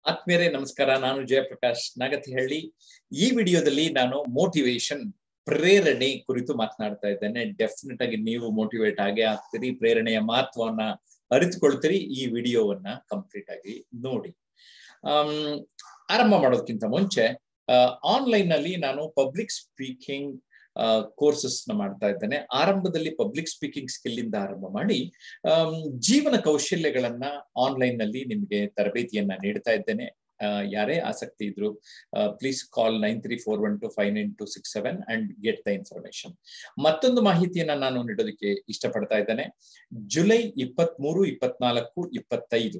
ಆತ್ಮೀಯರೇ ನಮಸ್ಕಾರ ನಾನು ಜಯಪ್ರಕಾಶ್ ನಾಗತಿಹಳ್ಳಿ ಈ ವಿಡಿಯೋದಲ್ಲಿ ನಾನು ಮೋಟಿವೇಶನ್ ಪ್ರೇರಣೆ ಕುರಿತು ಮಾತನಾಡ್ತಾ ಇದ್ದೇನೆ ಡೆಫಿನೆಟ್ ಆಗಿ ನೀವು ಮೋಟಿವೇಟ್ ಆಗೇ ಆಗ್ತೀರಿ ಪ್ರೇರಣೆಯ ಮಹತ್ವವನ್ನ ಅರಿತುಕೊಳ್ತೀರಿ ಈ ವಿಡಿಯೋವನ್ನ ಕಂಪ್ಲೀಟ್ ಆಗಿ ನೋಡಿ ಆರಂಭ ಮಾಡೋದಕ್ಕಿಂತ ಮುಂಚೆ ಆನ್ಲೈನ್ ನಲ್ಲಿ ನಾನು ಪಬ್ಲಿಕ್ ಸ್ಪೀಕಿಂಗ್ ಕೋರ್ಸಸ್ ನ ಮಾಡ್ತಾ ಇದ್ದೇನೆ ಆರಂಭದಲ್ಲಿ ಪಬ್ಲಿಕ್ ಸ್ಪೀಕಿಂಗ್ ಸ್ಕಿಲ್ ಇಂದ ಆರಂಭ ಮಾಡಿ ಜೀವನ ಕೌಶಲ್ಯಗಳನ್ನ ಆನ್ಲೈನ್ ನಲ್ಲಿ ನಿಮ್ಗೆ ತರಬೇತಿಯನ್ನ ನೀಡ್ತಾ ಇದ್ದೇನೆ ಯಾರೇ ಆಸಕ್ತಿ ಇದ್ರು please call nine three four one two five nine two six seven and get the information ಮತ್ತೊಂದು ಮಾಹಿತಿಯನ್ನ ನಾನು ನೀಡೋದಕ್ಕೆ ಇಷ್ಟಪಡ್ತಾ ಇದ್ದೇನೆ ಜುಲೈ ಇಪ್ಪತ್ತ್ ಮೂರು ಇಪ್ಪತ್ನಾಲ್ಕು ಇಪ್ಪತ್ತೈದು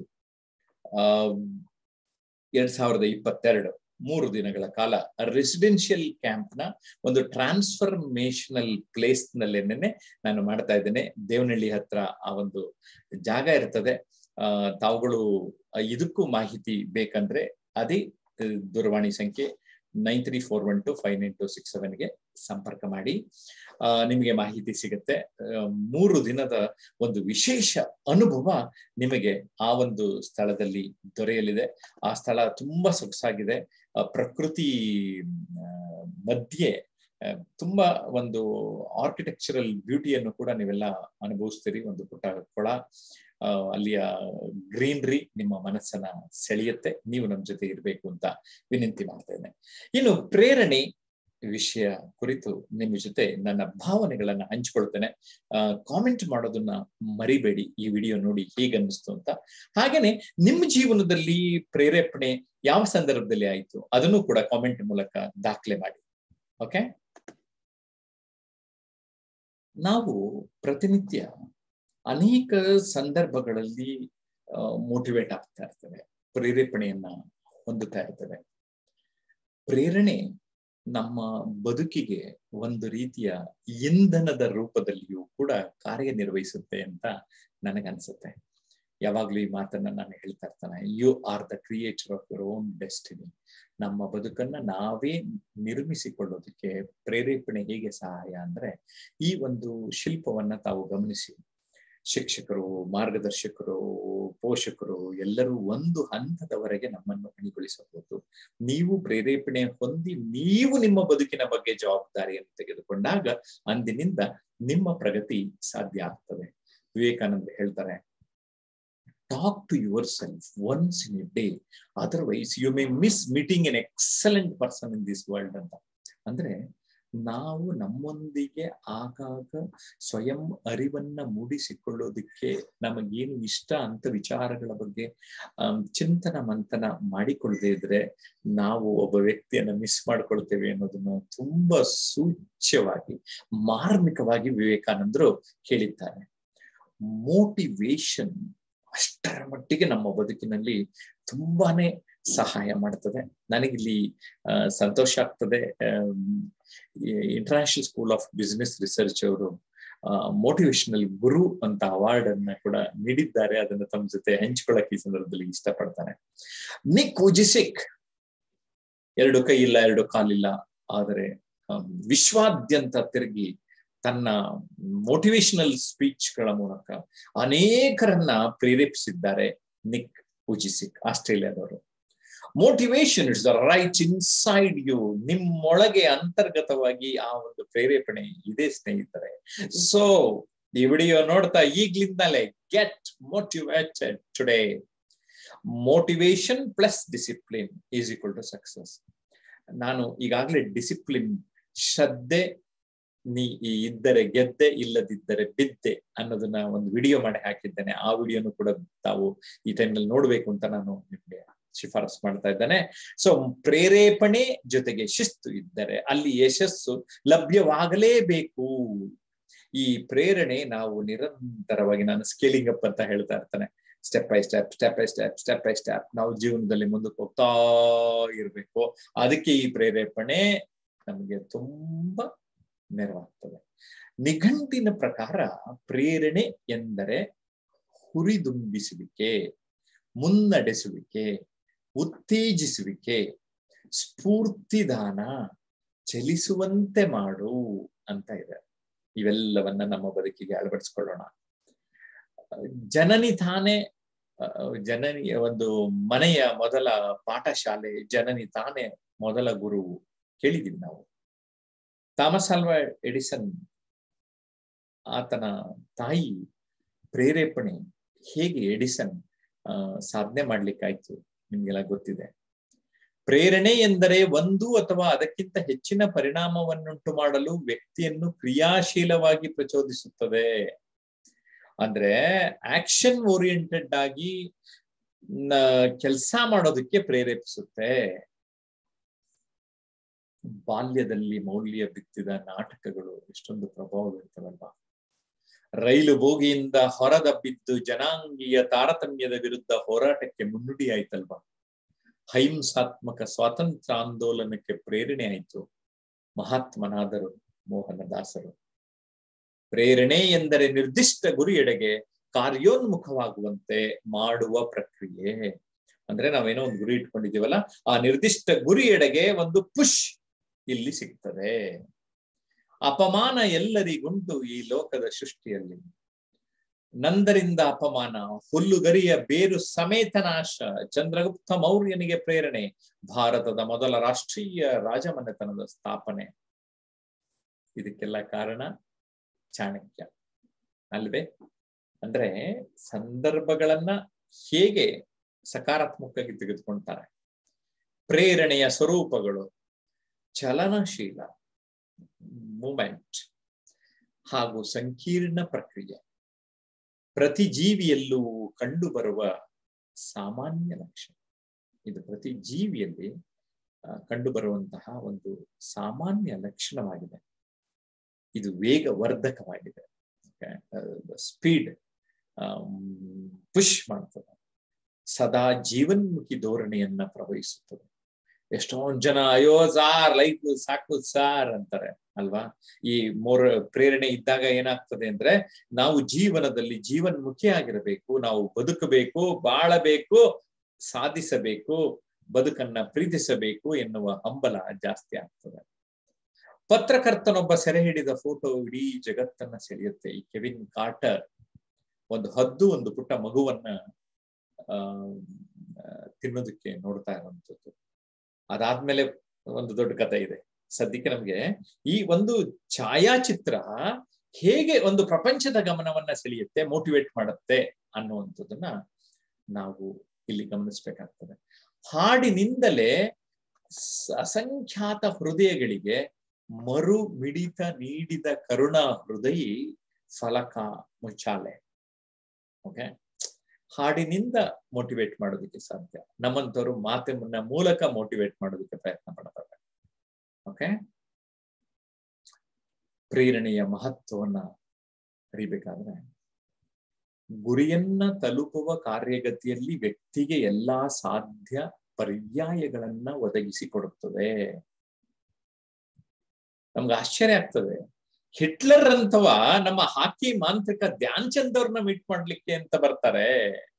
ಎರಡ್ ಸಾವಿರದ ಇಪ್ಪತ್ತೆರಡು ಮೂರು ದಿನಗಳ ಕಾಲ ರೆಸಿಡೆನ್ಷಿಯಲ್ ಕ್ಯಾಂಪ್ ನ ಒಂದು ಟ್ರಾನ್ಸ್ಫರ್ಮೇಶನಲ್ ಪ್ಲೇಸ್ ನಲ್ಲೇನೆ ನಾನು ಮಾಡ್ತಾ ಇದ್ದೇನೆ ದೇವನಹಳ್ಳಿ ಹತ್ರ ಆ ಒಂದು ಜಾಗ ಇರ್ತದೆ ಆ ತಾವುಗಳು ಇದಕ್ಕೂ ಮಾಹಿತಿ ಬೇಕಂದ್ರೆ ಅದೇ ದೂರವಾಣಿ ಸಂಖ್ಯೆ nine three four one two five nine two six ಸೆವೆನ್ಗೆ ಸಂಪರ್ಕ ಮಾಡಿ ಆ ನಿಮಗೆ ಮಾಹಿತಿ ಸಿಗುತ್ತೆ ಮೂರು ದಿನದ ಒಂದು ವಿಶೇಷ ಅನುಭವ ನಿಮಗೆ ಆ ಒಂದು ಸ್ಥಳದಲ್ಲಿ ದೊರೆಯಲಿದೆ ಆ ಸ್ಥಳ ತುಂಬಾ ಸೊಗಸಾಗಿದೆ ಪ್ರಕೃತಿ ಮಧ್ಯೆ ತುಂಬಾ ಒಂದು ಆರ್ಕಿಟೆಕ್ಚರಲ್ ಬ್ಯೂಟಿಯನ್ನು ಕೂಡ ನೀವೆಲ್ಲ ಅನುಭವಿಸ್ತೀರಿ ಒಂದು ಪುಟ್ಟ ಕೊಳ ಅಲ್ಲಿಯ ಗ್ರೀನ್ರಿ ನಿಮ್ಮ ಮನಸ್ಸನ್ನ ಸೆಳೆಯುತ್ತೆ ನೀವು ನಮ್ಮ ಜೊತೆ ಇರಬೇಕು ಅಂತ ವಿನಂತಿ ಮಾಡ್ತೇನೆ ಇನ್ನು ಪ್ರೇರಣೆ ವಿಷಯ ಕುರಿತು ನಿಮ್ಮ ಜೊತೆ ನನ್ನ ಭಾವನೆಗಳನ್ನ ಹಂಚ್ಕೊಳ್ತೇನೆ ಕಾಮೆಂಟ್ ಮಾಡೋದನ್ನ ಮರಿಬೇಡಿ ಈ ವಿಡಿಯೋ ನೋಡಿ ಹೇಗನ್ನಿಸ್ತು ಅಂತ ಹಾಗೇನೆ ನಿಮ್ಮ ಜೀವನದಲ್ಲಿ ಪ್ರೇರೇಪಣೆ ಯಾವ ಸಂದರ್ಭದಲ್ಲಿ ಆಯ್ತು ಅದನ್ನು ಕೂಡ ಕಾಮೆಂಟ್ ಮೂಲಕ ದಾಖಲೆ ಮಾಡಿ ಓಕೆ ನಾವು ಪ್ರತಿನಿತ್ಯ ಅನೇಕ ಸಂದರ್ಭಗಳಲ್ಲಿ ಮೋಟಿವೇಟ್ ಆಗ್ತಾ ಇರ್ತೇವೆ ಪ್ರೇರೇಪಣೆಯನ್ನ ಹೊಂದುತ್ತಾ ಇರ್ತೇವೆ ಪ್ರೇರಣೆ ನಮ್ಮ ಬದುಕಿಗೆ ಒಂದು ರೀತಿಯ ಇಂಧನದ ರೂಪದಲ್ಲಿಯೂ ಕೂಡ ಕಾರ್ಯನಿರ್ವಹಿಸುತ್ತೆ ಅಂತ ನನಗನ್ಸುತ್ತೆ ಯಾವಾಗ್ಲೂ ಈ ಮಾತನ್ನ ನಾನು ಹೇಳ್ತಾ ಇರ್ತಾನೆ you are the creator of your own destiny ನಮ್ಮ ಬದುಕನ್ನ ನಾವೇ ನಿರ್ಮಿಸಿಕೊಳ್ಳೋದಕ್ಕೆ ಪ್ರೇರೇಪಣೆ ಹೇಗೆ ಸಹಾಯ ಅಂದ್ರೆ ಈ ಒಂದು ಶಿಲ್ಪವನ್ನ ತಾವು ಗಮನಿಸಿ ಶಿಕ್ಷಕರು ಮಾರ್ಗದರ್ಶಕರು ಪೋಷಕರು ಎಲ್ಲರೂ ಒಂದು ಹಂತದವರೆಗೆ ನಮ್ಮನ್ನು ಅಣಿಗೊಳಿಸಬಹುದು ನೀವು ಪ್ರೇರೇಪಣೆ ಹೊಂದಿ ನೀವು ನಿಮ್ಮ ಬದುಕಿನ ಬಗ್ಗೆ ಜವಾಬ್ದಾರಿಯನ್ನು ತೆಗೆದುಕೊಂಡಾಗ ಅಂದಿನಿಂದ ನಿಮ್ಮ ಪ್ರಗತಿ ಸಾಧ್ಯ ಆಗ್ತದೆ ವಿವೇಕಾನಂದ ಹೇಳ್ತಾರೆ talk to yourself once in a day otherwise you may miss meeting an excellent person in this world ಅಂತ ಅಂದ್ರೆ ನಾವು ನಮ್ಮೊಂದಿಗೆ ಆಗಾಗ ಸ್ವಯಂ ಅರಿವನ್ನ ಮೂಡಿಸಿಕೊಳ್ಳೋದಕ್ಕೆ ನಮಗೇನು ಇಷ್ಟ ಅಂತ ವಿಚಾರಗಳ ಬಗ್ಗೆ ಚಿಂತನ ಮಂಥನ ಮಾಡಿಕೊಳ್ಳದೆ ಇದ್ರೆ ನಾವು ಒಬ್ಬ ವ್ಯಕ್ತಿಯನ್ನ ಮಿಸ್ ಮಾಡ್ಕೊಳ್ತೇವೆ ಅನ್ನೋದನ್ನ ತುಂಬಾ ಸೂಚ್ಯವಾಗಿ ಮಾರ್ಮಿಕವಾಗಿ ವಿವೇಕಾನಂದರು ಹೇಳಿದ್ದಾರೆ ಮೋಟಿವೇಶನ್ ಅಷ್ಟರ ಮಟ್ಟಿಗೆ ನಮ್ಮ ಬದುಕಿನಲ್ಲಿ ತುಂಬಾನೇ ಸಹಾಯ ಮಾಡ್ತದೆ ನನಗಿಲ್ಲಿ ಸಂತೋಷ ಆಗ್ತದೆ international school of business research ಅವರು ಮೋಟಿವೇಶನಲ್ ಗುರು ಅಂತ ಅವಾರ್ಡ್ ಅನ್ನ ಕೂಡ ನೀಡಿದ್ದಾರೆ ಅದನ್ನ ತಮ್ಮ ಜೊತೆ ಹಂಚ್ಕೊಳ್ಳಕ್ಕೆ ಈ ಸಂದರ್ಭದಲ್ಲಿ ಇಷ್ಟಪಡ್ತಾನೆ ನಿಕ್ ಉಜಿಸಿಕ್ ಎರಡು ಕೈ ಇಲ್ಲ ಎರಡು ಕಾಲಿಲ್ಲ ಆದರೆ ವಿಶ್ವಾದ್ಯಂತ ತಿರುಗಿ ತನ್ನ ಮೋಟಿವೇಶನಲ್ ಸ್ಪೀಚ್ಗಳ ಮೂಲಕ ಅನೇಕರನ್ನ ಪ್ರೇರೇಪಿಸಿದ್ದಾರೆ ನಿಕ್ ಉಜಿಸಿಕ್ ಆಸ್ಟ್ರೇಲಿಯಾದವರು motivation it's the right inside you ನಿಮ್ಮೊಳಗೆ ಅಂತರ್ಗತವಾಗಿ ಆ ಒಂದು ಪ್ರೇರೇಪಣೆ ಇದೆ ಸ್ನೇಹಿತರೆ ಸೊ ಈ ವಿಡಿಯೋ ನೋಡ್ತಾ ಈಗ್ಲಿಂದಲೇ get motivated today motivation plus discipline is equal to success ನಾನು ಈಗಾಗಲೇ ಡಿಸಿಪ್ಲಿನ್ ಶ್ರದ್ಧೆ ನೀ ಇದ್ದರೆ ಗೆದ್ದೆ ಇಲ್ಲದಿದ್ದರೆ ಬಿದ್ದೆ ಅನ್ನೋದನ್ನ ಒಂದು ವಿಡಿಯೋ ಮಾಡಿ ಹಾಕಿದ್ದೇನೆ ಆ ವಿಡಿಯೋನು ಕೂಡ ತಾವು ಈ ಟೈಮ್ನಲ್ಲಿ ನೋಡ್ಬೇಕು ಅಂತ ನಾನು ನಿಮ್ಗೆ ಶಿಫಾರಸ್ ಮಾಡ್ತಾ ಇದ್ದೇನೆ ಸೊ ಪ್ರೇರೇಪಣೆ ಜೊತೆಗೆ ಶಿಸ್ತು ಇದ್ದರೆ ಅಲ್ಲಿ ಯಶಸ್ಸು ಲಭ್ಯವಾಗಲೇಬೇಕು ಈ ಪ್ರೇರಣೆ ನಾವು ನಿರಂತರವಾಗಿ ನಾನು ಸ್ಕೇಲಿಂಗ್ ಅಪ್ ಅಂತ ಹೇಳ್ತಾ ಇರ್ತಾನೆ step by step step by step step by step ನಾವು ಜೀವನದಲ್ಲಿ ಮುಂದಕ್ಕೆ ಹೋಗ್ತಾ ಇರ್ಬೇಕು ಅದಕ್ಕೆ ಈ ಪ್ರೇರೇಪಣೆ ನಮಗೆ ತುಂಬಾ ನೆರವಾಗ್ತದೆ ನಿಘಂಟಿನ ಪ್ರಕಾರ ಪ್ರೇರಣೆ ಎಂದರೆ ಹುರಿದುಂಬಿಸುವಿಕೆ ಮುನ್ನಡೆಸುವಿಕೆ ಉತ್ತೇಜಿಸುವಿಕೆ ಸ್ಫೂರ್ತಿದಾನ ಚಲಿಸುವಂತೆ ಮಾಡು ಅಂತ ಇದೆ ಇವೆಲ್ಲವನ್ನ ನಮ್ಮ ಬದುಕಿಗೆ ಅಳವಡಿಸ್ಕೊಳ್ಳೋಣ ಜನನಿ ತಾನೇ ಜನನಿ ಒಂದು ಮನೆಯ ಮೊದಲ ಪಾಠಶಾಲೆ ಜನನಿ ತಾನೇ ಮೊದಲ ಗುರು ಕೇಳಿದೀವಿ ನಾವು ಥಾಮಸ್ ಆಲ್ವಾ ಎಡಿಸನ್ ಆತನ ತಾಯಿ ಪ್ರೇರೇಪಣೆ ಹೇಗೆ ಎಡಿಸನ್ ಸಾಧನೆ ಮಾಡ್ಲಿಕ್ಕಾಯ್ತು ನಿಮ್ಗೆಲ್ಲ ಗೊತ್ತಿದೆ ಪ್ರೇರಣೆ ಎಂದರೆ ಒಂದು ಅಥವಾ ಅದಕ್ಕಿಂತ ಹೆಚ್ಚಿನ ಪರಿಣಾಮವನ್ನುಂಟು ಮಾಡಲು ವ್ಯಕ್ತಿಯನ್ನು ಕ್ರಿಯಾಶೀಲವಾಗಿ ಪ್ರಚೋದಿಸುತ್ತದೆ ಅಂದ್ರೆ ಆಕ್ಷನ್ ಓರಿಯೆಂಟೆಡ್ ಆಗಿ ಕೆಲಸ ಮಾಡೋದಕ್ಕೆ ಪ್ರೇರೇಪಿಸುತ್ತೆ ಬಾಲ್ಯದಲ್ಲಿ ಮೌಲ್ಯ ಬಿತ್ತಿದ ನಾಟಕಗಳು ಎಷ್ಟೊಂದು ಪ್ರಭಾವ ಬೀರ್ತವಲ್ವಾ ರೈಲು ಬೋಗಿಯಿಂದ ಹೊರದಬ್ಬಿದ್ದು ಜನಾಂಗೀಯ ತಾರತಮ್ಯದ ವಿರುದ್ಧ ಹೋರಾಟಕ್ಕೆ ಮುನ್ನುಡಿ ಆಯ್ತಲ್ವಾ ಅಹಿಂಸಾತ್ಮಕ ಸ್ವಾತಂತ್ರ್ಯ ಆಂದೋಲನಕ್ಕೆ ಪ್ರೇರಣೆ ಆಯಿತು ಮಹಾತ್ಮನಾದರು ಮೋಹನದಾಸರು ಪ್ರೇರಣೆ ಎಂದರೆ ನಿರ್ದಿಷ್ಟ ಗುರಿಯೆಡೆಗೆ ಕಾರ್ಯೋನ್ಮುಖವಾಗುವಂತೆ ಮಾಡುವ ಪ್ರಕ್ರಿಯೆ ಅಂದ್ರೆ ನಾವೇನೋ ಒಂದು ಗುರಿ ಇಟ್ಕೊಂಡಿದೀವಲ್ಲ ಆ ನಿರ್ದಿಷ್ಟ ಗುರಿಯೆಡೆಗೆ ಒಂದು ಪುಷ್ ಇಲ್ಲಿ ಸಿಗ್ತದೆ ಅಪಮಾನ ಎಲ್ಲರಿಗುಂಟು ಈ ಲೋಕದ ಸೃಷ್ಟಿಯಲ್ಲಿ ನಂದರಿಂದ ಅಪಮಾನ ಹುಲ್ಲುಗರಿಯ ಬೇರು ಸಮೇತ ನಾಶ ಚಂದ್ರಗುಪ್ತ ಮೌರ್ಯನಿಗೆ ಪ್ರೇರಣೆ ಭಾರತದ ಮೊದಲ ರಾಷ್ಟ್ರೀಯ ರಾಜಮನೆತನದ ಸ್ಥಾಪನೆ ಇದಕ್ಕೆಲ್ಲ ಕಾರಣ ಚಾಣಕ್ಯ ಅಲ್ವೇ ಅಂದ್ರೆ ಸಂದರ್ಭಗಳನ್ನ ಹೇಗೆ ಸಕಾರಾತ್ಮಕವಾಗಿ ತೆಗೆದುಕೊಳ್ತಾರೆ ಪ್ರೇರಣೆಯ ಸ್ವರೂಪಗಳು ಚಲನಶೀಲ ಮೂಮೆಂಟ್ ಹಾಗೂ ಸಂಕೀರ್ಣ ಪ್ರಕ್ರಿಯೆ ಪ್ರತಿ ಜೀವಿಯಲ್ಲೂ ಕಂಡು ಬರುವ ಸಾಮಾನ್ಯ ಲಕ್ಷಣ ಇದು ಪ್ರತಿ ಜೀವಿಯಲ್ಲಿ ಕಂಡು ಬರುವಂತಹ ಒಂದು ಸಾಮಾನ್ಯ ಲಕ್ಷಣವಾಗಿದೆ ಇದು ವೇಗವರ್ಧಕವಾಗಿದೆ ಸ್ಪೀಡ್ ಪುಷ್ ಮಾಡ್ತದೆ ಸದಾ ಜೀವನ್ಮುಖಿ ಧೋರಣೆಯನ್ನ ಪ್ರವಹಿಸುತ್ತದೆ ಎಷ್ಟೊಂದ್ ಜನ ಅಯ್ಯೋ ಸಾರ್ ಲೈಫ್ ಸಾಕು ಸಾರ್ ಅಂತಾರೆ ಅಲ್ವಾ ಈ ಮೋರ್ ಪ್ರೇರಣೆ ಇದ್ದಾಗ ಏನಾಗ್ತದೆ ಅಂದ್ರೆ ನಾವು ಜೀವನದಲ್ಲಿ ಜೀವನ್ಮುಖಿ ಆಗಿರಬೇಕು ನಾವು ಬದುಕಬೇಕು ಬಾಳಬೇಕು ಸಾಧಿಸಬೇಕು ಬದುಕನ್ನ ಪ್ರೀತಿಸಬೇಕು ಎನ್ನುವ ಹಂಬಲ ಜಾಸ್ತಿ ಆಗ್ತದೆ ಪತ್ರಕರ್ತನೊಬ್ಬ ಸೆರೆ ಹಿಡಿದ ಫೋಟೋ ಇಡೀ ಜಗತ್ತನ್ನ ಸೆಳೆಯುತ್ತೆ ಈ ಕೆವಿನ್ ಕಾರ್ಟರ್ ಒಂದು ಹದ್ದು ಒಂದು ಪುಟ್ಟ ಮಗುವನ್ನ ಆ ತಿನ್ನೋದಕ್ಕೆ ನೋಡ್ತಾ ಇರುವಂತದ್ದು ಅದಾದ್ಮೇಲೆ ಒಂದು ದೊಡ್ಡ ಕಥೆ ಇದೆ ಸದ್ಯಕ್ಕೆ ನಮ್ಗೆ ಈ ಒಂದು ಛಾಯಾಚಿತ್ರ ಹೇಗೆ ಒಂದು ಪ್ರಪಂಚದ ಗಮನವನ್ನ ಸೆಳೆಯುತ್ತೆ ಮೋಟಿವೇಟ್ ಮಾಡುತ್ತೆ ಅನ್ನುವಂಥದ್ದನ್ನ ನಾವು ಇಲ್ಲಿ ಗಮನಿಸ್ಬೇಕಾಗ್ತದೆ ಹಾಡಿನಿಂದಲೇ ಅಸಂಖ್ಯಾತ ಹೃದಯಗಳಿಗೆ ಮರು ಮಿಡಿತ ನೀಡಿದ ಕರುಣಾ ಹೃದಯಿ ಫಲಕ ಮುಚ್ಚಾಲೆ ಓಕೆ ಹಾಡಿನಿಂದ ಮೋಟಿವೇಟ್ ಮಾಡೋದಕ್ಕೆ ಸಾಧ್ಯ ನಮ್ಮಂತವ್ರು ಮಾತಿನ ಮೂಲಕ ಮೋಟಿವೇಟ್ ಮಾಡೋದಕ್ಕೆ ಪ್ರಯತ್ನ ಪಡ್ತಾರೆ ಓಕೆ ಪ್ರೇರಣೆಯ ಮಹತ್ವವನ್ನ ಅರಿಬೇಕಾದ್ರೆ ಗುರಿಯನ್ನ ತಲುಪುವ ಕಾರ್ಯಗತಿಯಲ್ಲಿ ವ್ಯಕ್ತಿಗೆ ಎಲ್ಲಾ ಸಾಧ್ಯ ಪರ್ಯಾಯಗಳನ್ನ ಒದಗಿಸಿಕೊಡುತ್ತದೆ ನಮ್ಗೆ ಆಶ್ಚರ್ಯ ಆಗ್ತದೆ ಹಿಟ್ಲರ್ ಅಂತವ ನಮ್ಮ ಹಾಕಿ ಮಾಂತ್ರಿಕ ಧ್ಯಾನ್ ಚಂದ್ ಅವ್ರನ್ನ ಮೀಟ್ ಮಾಡ್ಲಿಕ್ಕೆ ಅಂತ ಬರ್ತಾರೆ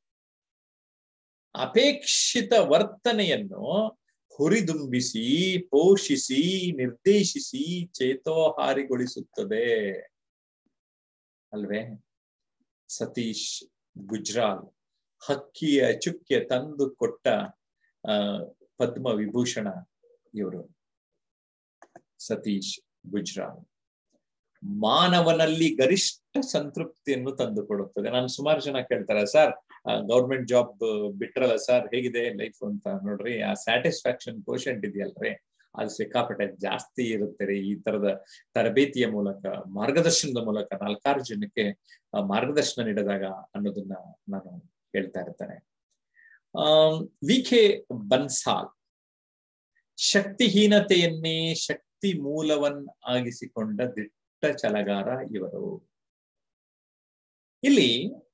ಅಪೇಕ್ಷಿತ ವರ್ತನೆಯನ್ನು ಹುರಿದುಂಬಿಸಿ ಪೋಷಿಸಿ ನಿರ್ದೇಶಿಸಿ ಚೇತೋಹಾರಿಗೊಳಿಸುತ್ತದೆ ಅಲ್ವೇ ಸತೀಶ್ ಗುಜ್ರಾಲ್ ಹಕ್ಕಿಯ ಚುಕ್ಕೆ ತಂದು ಕೊಟ್ಟ ಆ ಪದ್ಮ ವಿಭೂಷಣ ಇವರು ಸತೀಶ್ ಗುಜ್ರಾಲ್ ಮಾನವನಲ್ಲಿ ಗರಿಷ್ಠ ಸಂತೃಪ್ತಿಯನ್ನು ತಂದು ಕೊಡುತ್ತದೆ ನಾನು ಸುಮಾರು ಜನ ಕೇಳ್ತಾರೆ ಸರ್ ಗೌರ್ಮೆಂಟ್ ಜಾಬ್ ಬಿಟ್ರಲ್ಲ ಸರ್ ಹೇಗಿದೆ ಲೈಫ್ ಅಂತ ನೋಡ್ರಿ ಆ ಸ್ಯಾಟಿಸ್ಫ್ಯಾಕ್ಷನ್ ಕೋಶಂಟ್ ಇದೆಯಲ್ರಿ ಅದು ಸಿಕ್ಕಾಪಟ್ಟೆ ಜಾಸ್ತಿ ಇರುತ್ತೆ ರೀ ಈ ತರದ ತರಬೇತಿಯ ಮೂಲಕ ಮಾರ್ಗದರ್ಶನದ ಮೂಲಕ ನಾಲ್ಕಾರು ಜನಕ್ಕೆ ಮಾರ್ಗದರ್ಶನ ನೀಡಿದಾಗ ಅನ್ನೋದನ್ನ ನಾನು ಹೇಳ್ತಾ ಇರ್ತೇನೆ ವಿ ಕೆ ಬನ್ಸಾಲ್ ಶಕ್ತಿಹೀನತೆಯನ್ನೇ ಶಕ್ತಿ ಮೂಲವನ್ ಆಗಿಸಿಕೊಂಡ ದಿಟ್ಟ ಛಲಗಾರ ಇವರು ಇಲ್ಲಿ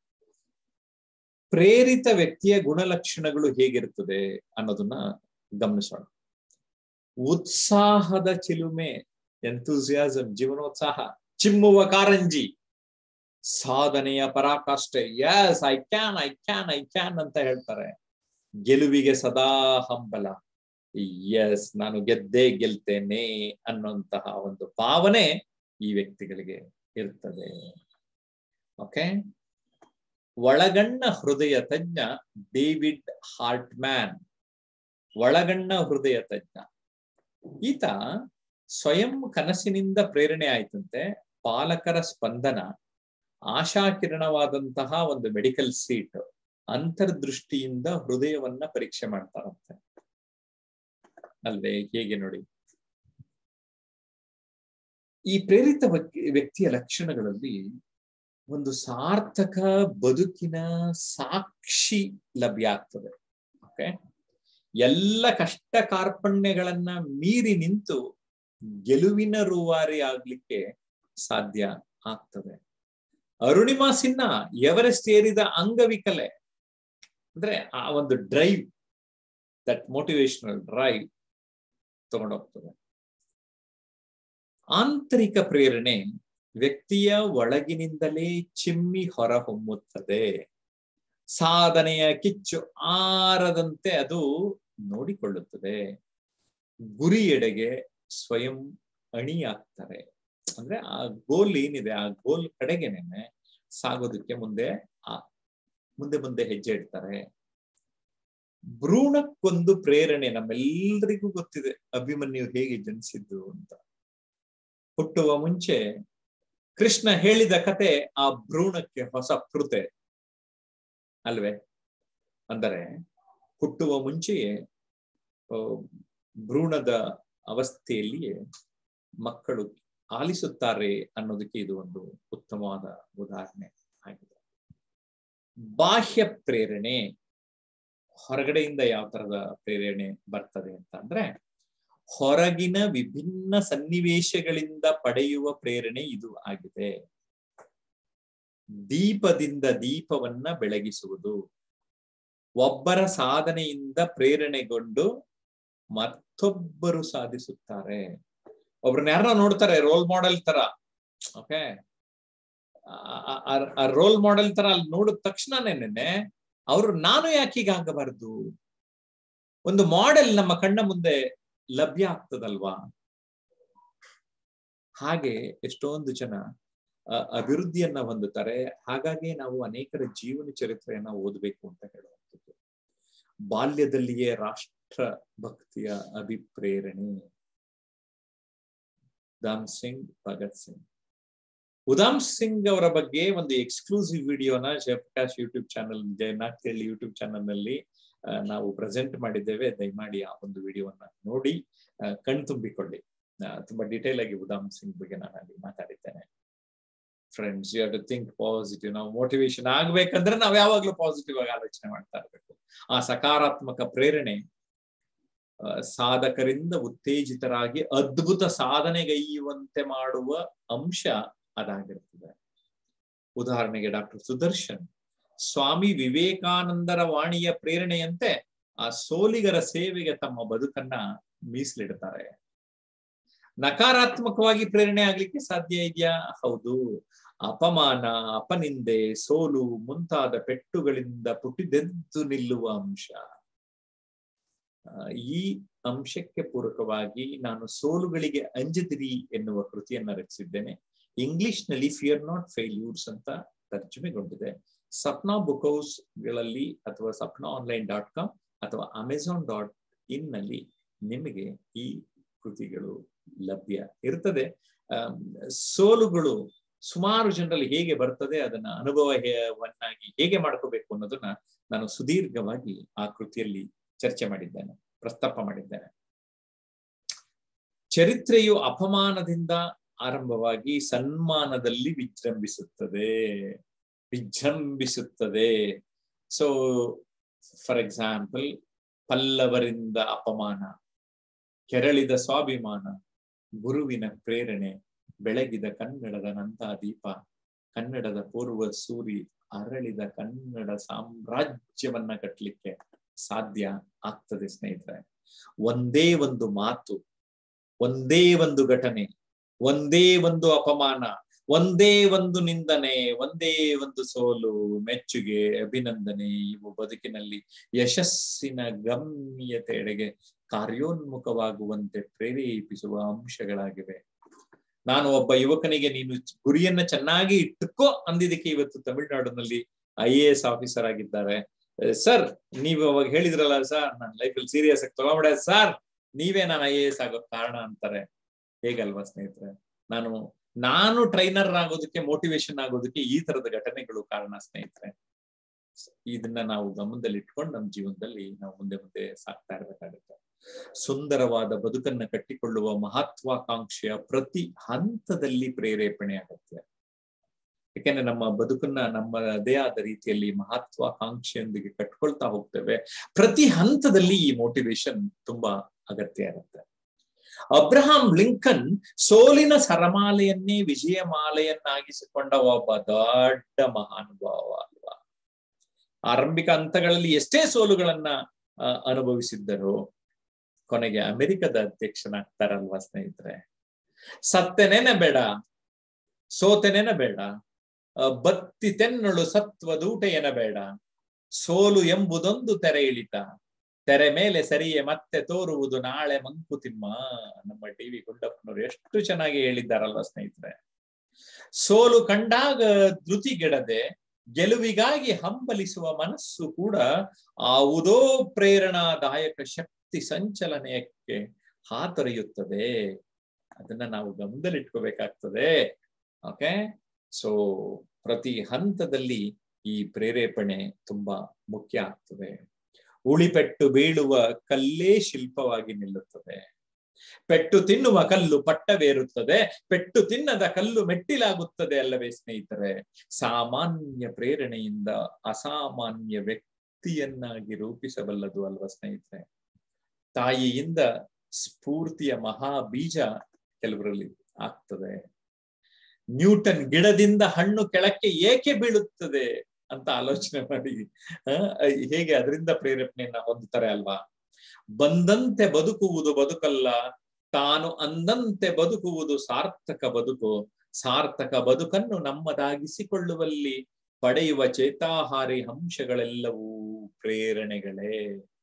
ಪ್ರೇರಿತ ವ್ಯಕ್ತಿಯ ಗುಣಲಕ್ಷಣಗಳು ಹೇಗಿರುತ್ತದೆ ಅನ್ನೋದನ್ನ ಗಮನಿಸೋಣ ಉತ್ಸಾಹದ ಚಿಲುಮೆ ಎಂತೂಸಿಯಾಸಮ್ ಜೀವನೋತ್ಸಾಹ ಚಿಮ್ಮುವ ಕಾರಂಜಿ ಸಾಧನೆಯ ಪರಾಕಾಷ್ಠೆ yes I can I can I can ಅಂತ ಹೇಳ್ತಾರೆ ಗೆಲುವಿಗೆ ಸದಾ ಹಂಬಲ ಎಸ್ ನಾನು ಗೆದ್ದೇ ಗೆಲ್ತೇನೆ ಅನ್ನುವಂತಹ ಒಂದು ಭಾವನೆ ಈ ವ್ಯಕ್ತಿಗಳಿಗೆ ಇರ್ತದೆ ಓಕೆ ಒಳಗಣ್ಣ ಹೃದಯ ತಜ್ಞ ಡೇವಿಡ್ ಹಾರ್ಟ್ಮ್ಯಾನ್ ಒಳಗಣ್ಣ ಹೃದಯ ತಜ್ಞ ಈತ ಸ್ವಯಂ ಕನಸಿನಿಂದ ಪ್ರೇರಣೆ ಆಯ್ತಂತೆ ಪಾಲಕರ ಸ್ಪಂದನ ಆಶಾಕಿರಣವಾದಂತಹ ಒಂದು ಮೆಡಿಕಲ್ ಸೀಟ್ ಅಂತರ್ದೃಷ್ಟಿಯಿಂದ ಹೃದಯವನ್ನ ಪರೀಕ್ಷೆ ಮಾಡ್ತಾರಂತೆ ಅಲ್ವೇ ಹೇಗೆ ನೋಡಿ ಈ ಪ್ರೇರಿತ ವ್ಯಕ್ತಿಯ ಲಕ್ಷಣಗಳಲ್ಲಿ ಒಂದು ಸಾರ್ಥಕ ಬದುಕಿನ ಸಾಕ್ಷಿ ಲಭ್ಯ ಆಗ್ತದೆ ಓಕೆ ಎಲ್ಲ ಕಷ್ಟ ಕಾರ್ಪಣ್ಯಗಳನ್ನ ಮೀರಿ ನಿಂತು ಗೆಲುವಿನ ರೂವಾರಿ ಆಗ್ಲಿಕ್ಕೆ ಸಾಧ್ಯ ಆಗ್ತದೆ ಅರುಣಿಮಾ ಸಿನ್ಹಾ ಎವರೆಸ್ಟ್ ಏರಿದ ಅಂಗವಿಕಲೆ ಅಂದ್ರೆ ಆ ಒಂದು ಡ್ರೈವ್ ದಟ್ ಮೋಟಿವೇಶನಲ್ ಡ್ರೈವ್ ತಗೊಂಡೋಗ್ತದೆ ಆಂತರಿಕ ಪ್ರೇರಣೆ ವ್ಯಕ್ತಿಯ ಒಳಗಿನಿಂದಲೇ ಚಿಮ್ಮಿ ಹೊರಹೊಮ್ಮುತ್ತದೆ ಸಾಧನೆಯ ಕಿಚ್ಚು ಆರದಂತೆ ಅದು ನೋಡಿಕೊಳ್ಳುತ್ತದೆ ಗುರಿಯೆಡೆಗೆ ಸ್ವಯಂ ಅಣಿಯಾಗ್ತಾರೆ ಅಂದ್ರೆ ಆ ಗೋಲ್ ಏನಿದೆ ಆ ಗೋಲ್ ಕಡೆಗೆನೆ ಸಾಗೋದಕ್ಕೆ ಮುಂದೆ ಆ ಮುಂದೆ ಮುಂದೆ ಹೆಜ್ಜೆ ಇಡ್ತಾರೆ ಭ್ರೂಣಕ್ಕೊಂದು ಪ್ರೇರಣೆ ನಮ್ಮೆಲ್ಲರಿಗೂ ಗೊತ್ತಿದೆ ಅಭಿಮನ್ಯು ಹೇಗೆ ಜನಿಸಿದ್ದು ಅಂತ ಹುಟ್ಟುವ ಮುಂಚೆ ಕೃಷ್ಣ ಹೇಳಿದ ಕತೆ ಆ ಭ್ರೂಣಕ್ಕೆ ಹೊಸ ಕೃತೆ ಅಲ್ವೇ ಅಂದರೆ ಹುಟ್ಟುವ ಮುಂಚೆಯೇ ಭ್ರೂಣದ ಅವಸ್ಥೆಯಲ್ಲಿಯೇ ಮಕ್ಕಳು ಆಲಿಸುತ್ತಾರೆ ಅನ್ನೋದಕ್ಕೆ ಇದು ಒಂದು ಉತ್ತಮವಾದ ಉದಾಹರಣೆ ಆಗಿದೆ ಬಾಹ್ಯ ಪ್ರೇರಣೆ ಹೊರಗಡೆಯಿಂದ ಯಾವ ತರದ ಪ್ರೇರಣೆ ಬರ್ತದೆ ಅಂತ ಅಂದ್ರೆ ಹೊರಗಿನ ವಿಭಿನ್ನ ಸನ್ನಿವೇಶಗಳಿಂದ ಪಡೆಯುವ ಪ್ರೇರಣೆ ಇದು ಆಗಿದೆ ದೀಪದಿಂದ ದೀಪವನ್ನ ಬೆಳಗಿಸುವುದು ಒಬ್ಬರ ಸಾಧನೆಯಿಂದ ಪ್ರೇರಣೆಗೊಂಡು ಮತ್ತೊಬ್ಬರು ಸಾಧಿಸುತ್ತಾರೆ ಒಬ್ರನ್ನ ಯಾರನ್ನ ನೋಡ್ತಾರೆ ರೋಲ್ ಮಾಡೆಲ್ ತರ ಓಕೆ ಆ ರೋಲ್ ಮಾಡೆಲ್ ತರ ಅಲ್ಲಿ ನೋಡಿದ ತಕ್ಷಣನೇನೆ ಅವರು ನಾನು ಯಾಕೆ ಹೀಗಾಗಬಾರ್ದು ಒಂದು ಮಾಡೆಲ್ ನಮ್ಮ ಕಣ್ಣ ಮುಂದೆ ಲಭ್ಯ ಆಗ್ತದಲ್ವಾ ಹಾಗೆ ಎಷ್ಟೊಂದು ಜನ ಅಭಿವೃದ್ಧಿಯನ್ನ ಹೊಂದುತ್ತಾರೆ ಹಾಗಾಗಿ ನಾವು ಅನೇಕರ ಜೀವನ ಚರಿತ್ರೆಯನ್ನ ಓದಬೇಕು ಅಂತ ಹೇಳುವಂಥದ್ದು ಬಾಲ್ಯದಲ್ಲಿಯೇ ರಾಷ್ಟ್ರ ಭಕ್ತಿಯ ಅಭಿಪ್ರೇರಣೆ ಉದಾಮ್ ಸಿಂಗ್ ಭಗತ್ ಸಿಂಗ್ ಉದಾಮ್ ಸಿಂಗ್ ಅವರ ಬಗ್ಗೆ ಒಂದು ಎಕ್ಸ್ಕ್ಲೂಸಿವ್ ವಿಡಿಯೋನ Jayaprakash YouTube channel Jayanath YouTube channel ನಲ್ಲಿ ನಾವು ಪ್ರೆಸೆಂಟ್ ಮಾಡಿದ್ದೇವೆ ದಯಮಾಡಿ ಆ ಒಂದು ವಿಡಿಯೋವನ್ನ ನೋಡಿ ಕಣ್ತುಂಬಿಕೊಳ್ಳಿ ತುಂಬಾ ಡೀಟೇಲ್ ಆಗಿ ಉದಾಮ್ ಸಿಂಗ್ ಬಗ್ಗೆ ನಾನು ಅಲ್ಲಿ ಮಾತಾಡಿದ್ದೇನೆ friends you to think positive ನಾವು ಮೋಟಿವೇಶನ್ ಆಗ್ಬೇಕಂದ್ರೆ ನಾವು ಯಾವಾಗ್ಲೂ ಪಾಸಿಟಿವ್ ಆಗಿ ಆಲೋಚನೆ ಮಾಡ್ತಾ ಇರ್ಬೇಕು ಆ ಸಕಾರಾತ್ಮಕ ಪ್ರೇರಣೆ ಸಾಧಕರಿಂದ ಉತ್ತೇಜಿತರಾಗಿ ಅದ್ಭುತ ಸಾಧನೆಗೈಯುವಂತೆ ಮಾಡುವ ಅಂಶ ಅದಾಗಿರ್ತದೆ ಉದಾಹರಣೆಗೆ ಡಾಕ್ಟರ್ ಸುದರ್ಶನ್ ಸ್ವಾಮಿ ವಿವೇಕಾನಂದರ ವಾಣಿಯ ಪ್ರೇರಣೆಯಂತೆ ಆ ಸೋಲಿಗರ ಸೇವೆಗೆ ತಮ್ಮ ಬದುಕನ್ನ ಮೀಸಲಿಡ್ತಾರೆ ನಕಾರಾತ್ಮಕವಾಗಿ ಪ್ರೇರಣೆ ಆಗ್ಲಿಕ್ಕೆ ಸಾಧ್ಯ ಇದೆಯಾ ಹೌದು ಅಪಮಾನ ಅಪನಿಂದೆ ಸೋಲು ಮುಂತಾದ ಪೆಟ್ಟುಗಳಿಂದ ಪುಟಿದೆದ್ದು ನಿಲ್ಲುವ ಅಂಶ ಈ ಅಂಶಕ್ಕೆ ಪೂರಕವಾಗಿ ನಾನು ಸೋಲುಗಳಿಗೆ ಅಂಜದಿರಿ ಎನ್ನುವ ಕೃತಿಯನ್ನ ರಚಿಸಿದ್ದೇನೆ ಇಂಗ್ಲಿಷ್ ನಲ್ಲಿ ಫಿಯರ್ ನಾಟ್ ಫೇಲ್ಯೂರ್ಸ್ ಅಂತ ತರ್ಜುಮೆಗೊಂಡಿದೆ ಸಪ್ನಾ ಬುಕ್ ಹೌಸ್ ಗಳಲ್ಲಿ ಅಥವಾ ಸಪ್ನಾ ಆನ್ಲೈನ್ ಡಾಟ್ ಕಾಮ್ ಅಥವಾ ಅಮೆಝಾನ್ ಡಾಟ್ ಇನ್ ನಲ್ಲಿ ನಿಮಗೆ ಈ ಕೃತಿಗಳು ಲಭ್ಯ ಇರ್ತದೆ ಸೋಲುಗಳು ಸುಮಾರು ಜನರಲ್ಲಿ ಹೇಗೆ ಬರ್ತದೆ ಅದನ್ನ ಅನುಭವವನ್ನಾಗಿ ಹೇಗೆ ಮಾಡ್ಕೋಬೇಕು ಅನ್ನೋದನ್ನ ನಾನು ಸುದೀರ್ಘವಾಗಿ ಆ ಕೃತಿಯಲ್ಲಿ ಚರ್ಚೆ ಮಾಡಿದ್ದೇನೆ ಪ್ರಸ್ತಾಪ ಮಾಡಿದ್ದೇನೆ ಚರಿತ್ರೆಯು ಅಪಮಾನದಿಂದ ಆರಂಭವಾಗಿ ಸನ್ಮಾನದಲ್ಲಿ ವಿಜೃಂಭಿಸುತ್ತದೆ ವಿಜೃಂಭಿಸುತ್ತದೆ ಸೊ ಫಾರ್ ಎಕ್ಸಾಂಪಲ್ ಪಲ್ಲವರಿಂದ ಅಪಮಾನ ಕೆರಳಿದ ಸ್ವಾಭಿಮಾನ ಗುರುವಿನ ಪ್ರೇರಣೆ ಬೆಳಗಿದ ಕನ್ನಡದ ನಂತ ದೀಪ ಕನ್ನಡದ ಪೂರ್ವ ಸೂರಿ ಅರಳಿದ ಕನ್ನಡ ಸಾಮ್ರಾಜ್ಯವನ್ನ ಕಟ್ಟಲಿಕ್ಕೆ ಸಾಧ್ಯ ಆಗ್ತದೆ ಸ್ನೇಹಿತರೆ ಒಂದೇ ಒಂದು ಮಾತು ಒಂದೇ ಒಂದು ಘಟನೆ ಒಂದೇ ಒಂದು ಅಪಮಾನ ಒಂದೇ ಒಂದು ನಿಂದನೆ ಒಂದೇ ಒಂದು ಸೋಲು ಮೆಚ್ಚುಗೆ ಅಭಿನಂದನೆ ಇವು ಬದುಕಿನಲ್ಲಿ ಯಶಸ್ಸಿನ ಗಮ್ಯತೆಡೆಗೆ ಕಾರ್ಯೋನ್ಮುಖವಾಗುವಂತೆ ಪ್ರೇರೇಪಿಸುವ ಅಂಶಗಳಾಗಿವೆ ನಾನು ಒಬ್ಬ ಯುವಕನಿಗೆ ನೀನು ಗುರಿಯನ್ನ ಚೆನ್ನಾಗಿ ಇಟ್ಟುಕೋ ಅಂದಿದ್ದಕ್ಕೆ ಇವತ್ತು ತಮಿಳುನಾಡಿನಲ್ಲಿ ಐ ಎ ಎಸ್ ಆಫೀಸರ್ ಆಗಿದ್ದಾರೆ ಸರ್ ನೀವು ಅವಾಗ ಹೇಳಿದ್ರಲ್ಲ ಸರ್ ನನ್ನ ಲೈಫಲ್ಲಿ ಸೀರಿಯಸ್ ಆಗಿ ತಗೊಂಡ್ಬಿಡ ಸರ್ ನೀವೇ ನಾನು ಐ ಎ ಎಸ್ ಆಗೋ ಕಾರಣ ಅಂತಾರೆ ಹೇಗಲ್ವಾ ಸ್ನೇಹಿತರೆ ನಾನು ನಾನು ಟ್ರೈನರ್ ಆಗೋದಕ್ಕೆ ಮೋಟಿವೇಶನ್ ಆಗೋದಕ್ಕೆ ಈ ತರದ ಘಟನೆಗಳು ಕಾರಣ ಸ್ನೇಹಿತರೆ ಇದನ್ನ ನಾವು ಗಮನದಲ್ಲಿ ಇಟ್ಕೊಂಡು ನಮ್ಮ ಜೀವನದಲ್ಲಿ ನಾವು ಮುಂದೆ ಮುಂದೆ ಸಾಕ್ತಾ ಇರ್ಬೇಕಾಗುತ್ತೆ ಸುಂದರವಾದ ಬದುಕನ್ನ ಕಟ್ಟಿಕೊಳ್ಳುವ ಮಹತ್ವಾಕಾಂಕ್ಷೆಯ ಪ್ರತಿ ಹಂತದಲ್ಲಿ ಪ್ರೇರೇಪಣೆ ಅಗತ್ಯ ಯಾಕೆಂದ್ರೆ ನಮ್ಮ ಬದುಕನ್ನ ನಮ್ಮದೇ ಆದ ರೀತಿಯಲ್ಲಿ ಮಹತ್ವಾಕಾಂಕ್ಷೆಯೊಂದಿಗೆ ಕಟ್ಕೊಳ್ತಾ ಹೋಗ್ತೇವೆ ಪ್ರತಿ ಹಂತದಲ್ಲಿ ಈ ಮೋಟಿವೇಶನ್ ತುಂಬಾ ಅಗತ್ಯ ಇರುತ್ತೆ ಅಬ್ರಹಾಂ ಲಿಂಕನ್ ಸೋಲಿನ ಸರಮಾಲೆಯನ್ನೇ ವಿಜಯ ಮಾಲೆಯನ್ನಾಗಿಸಿಕೊಂಡ ಒಬ್ಬ ದೊಡ್ಡ ಮಹಾನುಭಾವ ಅಲ್ವಾ ಆರಂಭಿಕ ಹಂತಗಳಲ್ಲಿ ಎಷ್ಟೇ ಸೋಲುಗಳನ್ನ ಅನುಭವಿಸಿದ್ದರು ಕೊನೆಗೆ ಅಮೆರಿಕದ ಅಧ್ಯಕ್ಷನಾಗ್ತಾರಲ್ವಾ ಸ್ನೇಹಿತರೆ ಸತ್ತೆನೇನ ಬೇಡ ಸೋತೆನೇನ ಬೇಡ ಬತ್ತಿ ತೆನ್ನಳು ಸತ್ವದೂಟೆಯನ ಬೇಡ ಸೋಲು ಎಂಬುದೊಂದು ತೆರೆ ಇಳಿತ ತೆರೆ ಮೇಲೆ ಸರಿಯೇ ಮತ್ತೆ ತೋರುವುದು ನಾಳೆ ಮಂಕುತಿಮ್ಮ ನಮ್ಮ ಟಿ ವಿ ಗುಂಡಪ್ಪನವರು ಎಷ್ಟು ಚೆನ್ನಾಗಿ ಹೇಳಿದ್ದಾರಲ್ವ ಸ್ನೇಹಿತರೆ ಸೋಲು ಕಂಡಾಗ ಧೃತಿಗೆಡದೆ ಗೆಲುವಿಗಾಗಿ ಹಂಬಲಿಸುವ ಮನಸ್ಸು ಕೂಡ ಯಾವುದೋ ಪ್ರೇರಣಾದಾಯಕ ಶಕ್ತಿ ಸಂಚಲನಕ್ಕೆ ಹಾತೊರೆಯುತ್ತದೆ ಅದನ್ನ ನಾವು ಗಮನದಲ್ಲಿಟ್ಕೋಬೇಕಾಗ್ತದೆ ಓಕೆ ಸೊ ಪ್ರತಿ ಹಂತದಲ್ಲಿ ಈ ಪ್ರೇರೇಪಣೆ ತುಂಬಾ ಮುಖ್ಯ ಆಗ್ತದೆ ಉಳಿಪೆಟ್ಟು ಬೀಳುವ ಕಲ್ಲೇ ಶಿಲ್ಪವಾಗಿ ನಿಲ್ಲುತ್ತದೆ ಪೆಟ್ಟು ತಿನ್ನುವ ಕಲ್ಲು ಪಟ್ಟವೇರುತ್ತದೆ ಪೆಟ್ಟು ತಿನ್ನದ ಕಲ್ಲು ಮೆಟ್ಟಿಲಾಗುತ್ತದೆ ಅಲ್ಲವೇ ಸ್ನೇಹಿತರೆ ಸಾಮಾನ್ಯ ಪ್ರೇರಣೆಯಿಂದ ಅಸಾಮಾನ್ಯ ವ್ಯಕ್ತಿಯನ್ನಾಗಿ ರೂಪಿಸಬಲ್ಲದು ಅಲ್ವಾ ಸ್ನೇಹಿತರೆ ತಾಯಿಯಿಂದ ಸ್ಫೂರ್ತಿಯ ಮಹಾ ಬೀಜ ಕೆಲವರಲ್ಲಿ ಆಗ್ತದೆ ನ್ಯೂಟನ್ ಗಿಡದಿಂದ ಹಣ್ಣು ಕೆಳಕ್ಕೆ ಏಕೆ ಬೀಳುತ್ತದೆ ಅಂತ ಆಲೋಚನೆ ಮಾಡಿ ಹೇಗೆ ಅದರಿಂದ ಪ್ರೇರೇಪಣೆಯನ್ನ ಹೊಂದುತ್ತಾರೆ ಅಲ್ವಾ ಬಂದಂತೆ ಬದುಕುವುದು ಬದುಕಲ್ಲ ತಾನು ಅಂದಂತೆ ಬದುಕುವುದು ಸಾರ್ಥಕ ಬದುಕು ಸಾರ್ಥಕ ಬದುಕನ್ನು ನಮ್ಮದಾಗಿಸಿಕೊಳ್ಳುವಲ್ಲಿ ಪಡೆಯುವ ಚೇತಾಹಾರಿ ಅಂಶಗಳೆಲ್ಲವೂ ಪ್ರೇರಣೆಗಳೇ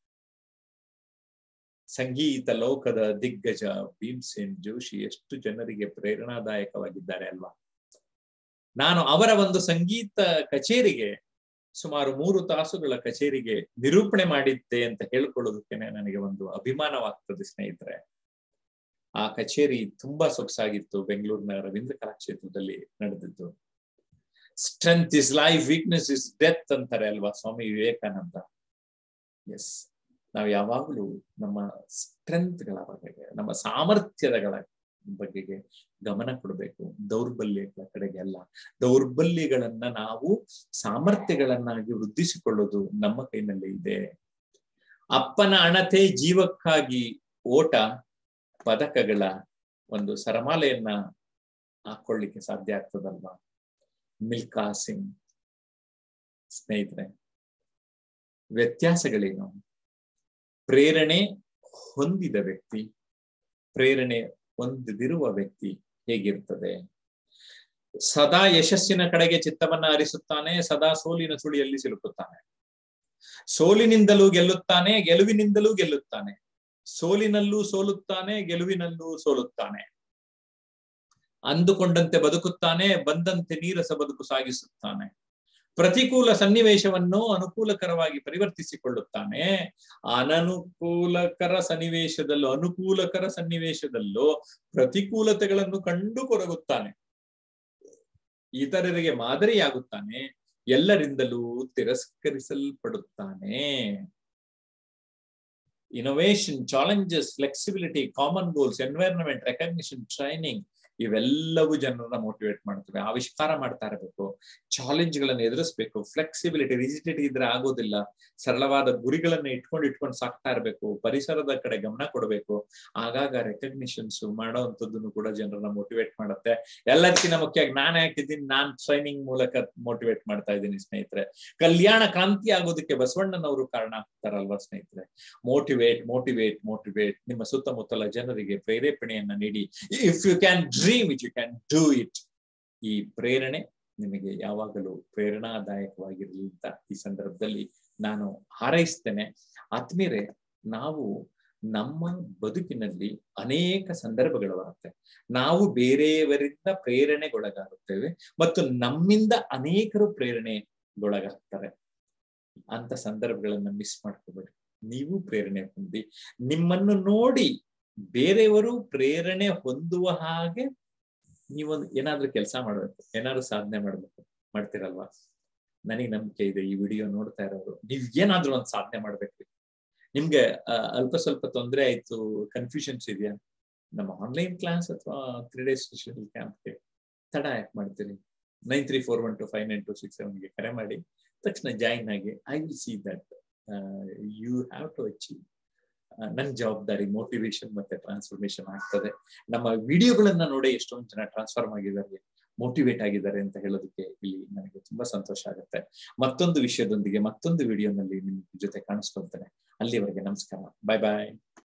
ಸಂಗೀತ ಲೋಕದ ದಿಗ್ಗಜ ಭೀಮ್ಸೇನ್ ಜೋಶಿ ಎಷ್ಟು ಜನರಿಗೆ ಪ್ರೇರಣಾದಾಯಕವಾಗಿದ್ದಾರೆ ಅಲ್ವಾ ನಾನು ಅವರ ಒಂದು ಸಂಗೀತ ಕಚೇರಿಗೆ ಸುಮಾರು ಮೂರು ತಾಸುಗಳ ಕಚೇರಿಗೆ ನಿರೂಪಣೆ ಮಾಡಿದ್ದೆ ಅಂತ ಹೇಳ್ಕೊಳ್ಳೋದಕ್ಕೇನೆ ನನಗೆ ಒಂದು ಅಭಿಮಾನವಾಗ್ತದೆ ಸ್ನೇಹಿತರೆ ಆ ಕಚೇರಿ ತುಂಬಾ ಸೊಗಸಾಗಿತ್ತು ಬೆಂಗಳೂರಿನ ರವೀಂದ್ರ ಕಲಾಕ್ಷೇತ್ರದಲ್ಲಿ ನಡೆದಿದ್ದು strength is life weakness is death ಅಂತಾರೆ ಅಲ್ವಾ ಸ್ವಾಮಿ ವಿವೇಕಾನಂದ ಎಸ್ ನಾವು ಯಾವಾಗಲೂ ನಮ್ಮ ಸ್ಟ್ರೆಂತ್ಗಳ ಬಗೆಗೆ ನಮ್ಮ ಸಾಮರ್ಥ್ಯಗಳ ಬಗೆಗೆ ಗಮನ ಕೊಡಬೇಕು ದೌರ್ಬಲ್ಯಗಳ ಕಡೆಗೆ ಅಲ್ಲ ದೌರ್ಬಲ್ಯಗಳನ್ನ ನಾವು ಸಾಮರ್ಥ್ಯಗಳನ್ನಾಗಿ ವೃದ್ಧಿಸಿಕೊಳ್ಳೋದು ನಮ್ಮ ಕೈನಲ್ಲಿ ಇದೆ ಅಪ್ಪನ ಅಣತೆ ಜೀವಕ್ಕಾಗಿ ಓಟ ಪದಕಗಳ ಒಂದು ಸರಮಾಲೆಯನ್ನ ಹಾಕೊಳ್ಳಿಕ್ಕೆ ಸಾಧ್ಯ ಆಗ್ತದಲ್ವಾ ಮಿಲ್ಕಾ ಸಿಂಗ್ ಸ್ನೇಹಿತರೆ ವ್ಯತ್ಯಾಸಗಳೇನು ಪ್ರೇರಣೆ ಹೊಂದಿದ ವ್ಯಕ್ತಿ ಪ್ರೇರಣೆ ಹೊಂದಿದಿರುವ ವ್ಯಕ್ತಿ ಹೇಗಿರ್ತದೆ ಸದಾ ಯಶಸ್ಸಿನ ಕಡೆಗೆ ಚಿತ್ತವನ್ನ ಹರಿಸುತ್ತಾನೆ ಸದಾ ಸೋಲಿನ ಸುಳಿಯಲ್ಲಿ ಸಿಲುಕುತ್ತಾನೆ ಸೋಲಿನಿಂದಲೂ ಗೆಲ್ಲುತ್ತಾನೆ ಗೆಲುವಿನಿಂದಲೂ ಗೆಲ್ಲುತ್ತಾನೆ ಸೋಲಿನಲ್ಲೂ ಸೋಲುತ್ತಾನೆ ಗೆಲುವಿನಲ್ಲೂ ಸೋಲುತ್ತಾನೆ ಅಂದುಕೊಂಡಂತೆ ಬದುಕುತ್ತಾನೆ ಬಂದಂತೆ ನೀರಸ ಬದುಕು ಸಾಗಿಸುತ್ತಾನೆ ಪ್ರತಿಕೂಲ ಸನ್ನಿವೇಶವನ್ನು ಅನುಕೂಲಕರವಾಗಿ ಪರಿವರ್ತಿಸಿಕೊಳ್ಳುತ್ತಾನೆ ಅನನುಕೂಲಕರ ಸನ್ನಿವೇಶದಲ್ಲೂ ಅನುಕೂಲಕರ ಸನ್ನಿವೇಶದಲ್ಲೂ ಪ್ರತಿಕೂಲತೆಗಳನ್ನು ಕಂಡು ಕೊರಗುತ್ತಾನೆ ಇತರರಿಗೆ ಮಾದರಿಯಾಗುತ್ತಾನೆ ಎಲ್ಲರಿಂದಲೂ ತಿರಸ್ಕರಿಸಲ್ಪಡುತ್ತಾನೆ innovation challenges flexibility common goals environment recognition training ಇವೆಲ್ಲವೂ ಜನರನ್ನ ಮೋಟಿವೇಟ್ ಮಾಡ್ತವೆ ಆವಿಷ್ಕಾರ ಮಾಡ್ತಾ ಇರಬೇಕು ಚಾಲೆಂಜ್ ಗಳನ್ನ ಎದುರಿಸ್ಬೇಕು ಫ್ಲೆಕ್ಸಿಬಿಲಿಟಿ ರಿಜಿಡಿಟಿ ಇದ್ರೆ ಆಗೋದಿಲ್ಲ ಸರಳವಾದ ಗುರಿಗಳನ್ನ ಇಟ್ಕೊಂಡು ಇಟ್ಕೊಂಡು ಸಾಕ್ತಾ ಇರಬೇಕು ಪರಿಸರದ ಕಡೆ ಗಮನ ಕೊಡಬೇಕು ಆಗಾಗ ರೆಕಗ್ನಿಷನ್ಸ್ ಮಾಡೋವಂಥದ್ದನ್ನು ಕೂಡ ಜನರನ್ನ ಮೋಟಿವೇಟ್ ಮಾಡುತ್ತೆ ಎಲ್ಲದಕ್ಕಿಂತ ಮುಖ್ಯವಾಗಿ ನಾನು ಯಾಕಿದ್ದೀನಿ ನಾನ್ ಟ್ರೈನಿಂಗ್ ಮೂಲಕ ಮೋಟಿವೇಟ್ ಮಾಡ್ತಾ ಇದ್ದೀನಿ ಸ್ನೇಹಿತರೆ ಕಲ್ಯಾಣ ಕ್ರಾಂತಿ ಆಗೋದಕ್ಕೆ ಬಸವಣ್ಣನವರು ಕಾರಣ ಆಗ್ತಾರಲ್ವಾ ಸ್ನೇಹಿತರೆ ಮೋಟಿವೇಟ್ ಮೋಟಿವೇಟ್ ಮೋಟಿವೇಟ್ ನಿಮ್ಮ ಸುತ್ತಮುತ್ತಲ ಜನರಿಗೆ ಪ್ರೇರೇಪಣೆಯನ್ನ ನೀಡಿ if you can dream it you can do it ಈ ಪ್ರೇರಣೆ ನಿಮಗೆ ಯಾವಾಗಲೂ ಪ್ರೇರಣಾದಾಯಕವಾಗಿರಲಿ ಅಂತ ಈ ಸಂದರ್ಭದಲ್ಲಿ ನಾನು ಹಾರೈಸ್ತೇನೆ ಆತ್ಮೀಯರೇ ನಾವು ನಮ್ಮ ಬದುಕಿನಲ್ಲಿ ಅನೇಕ ಸಂದರ್ಭಗಳು ಬರುತ್ತೆ ನಾವು ಬೇರೆಯವರಿಂದ ಪ್ರೇರಣೆಗೊಳಗಾಗುತ್ತೇವೆ ಮತ್ತು ನಮ್ಮಿಂದ ಅನೇಕರು ಪ್ರೇರಣೆ ಗೊಳಗಾಗ್ತಾರೆ ಅಂತ ಸಂದರ್ಭಗಳನ್ನ ಮಿಸ್ ಮಾಡ್ಕೋಬೇಡಿ ನೀವು ಪ್ರೇರಣೆ ಹೊಂದಿ ನಿಮ್ಮನ್ನು ನೋಡಿ ಬೇರೆಯವರು ಪ್ರೇರಣೆ ಹೊಂದುವ ಹಾಗೆ ನೀವೊಂದು ಏನಾದ್ರೂ ಕೆಲಸ ಮಾಡ್ಬೇಕು ಏನಾದ್ರು ಸಾಧನೆ ಮಾಡ್ಬೇಕು ಮಾಡ್ತೀರಲ್ವಾ ನನಗೆ ನಂಬಿಕೆ ಇದೆ ಈ ವಿಡಿಯೋ ನೋಡ್ತಾ ಇರೋರು ನೀವ್ ಏನಾದ್ರೂ ಒಂದು ಸಾಧನೆ ಮಾಡ್ಬೇಕ್ರಿ ನಿಮ್ಗೆ ಅಲ್ಪ ಸ್ವಲ್ಪ ತೊಂದರೆ ಆಯ್ತು ಕನ್ಫ್ಯೂಷನ್ಸ್ ಇದೆಯಾ ನಮ್ಮ ಆನ್ಲೈನ್ ಕ್ಲಾಸ್ ಅಥವಾ ತ್ರೀ ಡೇಸ್ ಸ್ಪೆಷಲ್ ಕ್ಯಾಂಪ್ಗೆ ತಡ ಯಾಕೆ ಮಾಡ್ತೀರಿ nine three four one two five nine two six ಸೆವೆನ್ಗೆ ಕರೆ ಮಾಡಿ ತಕ್ಷಣ ಜಾಯಿನ್ ಆಗಿ I will see that you have to achieve ನನ್ನ ಜವಾಬ್ದಾರಿ ಮೋಟಿವೇಶನ್ ಮತ್ತೆ ಟ್ರಾನ್ಸ್ಫಾರ್ಮೇಶನ್ ಆಗ್ತದೆ ನಮ್ಮ ವಿಡಿಯೋಗಳನ್ನ ನೋಡಿ ಎಷ್ಟೊಂದು ಜನ ಟ್ರಾನ್ಸ್ಫಾರ್ಮ್ ಆಗಿದ್ದಾರೆ ಮೋಟಿವೇಟ್ ಆಗಿದ್ದಾರೆ ಅಂತ ಹೇಳೋದಕ್ಕೆ ಇಲ್ಲಿ ನನಗೆ ತುಂಬಾ ಸಂತೋಷ ಆಗುತ್ತೆ ಮತ್ತೊಂದು ವಿಷಯದೊಂದಿಗೆ ಮತ್ತೊಂದು ವಿಡಿಯೋನಲ್ಲಿ ನಿಮ್ ಜೊತೆ ಕಾಣಿಸ್ಕೊಳ್ತೇನೆ ಅಲ್ಲಿವರೆಗೆ ನಮಸ್ಕಾರ ಬಾಯ್ ಬಾಯ್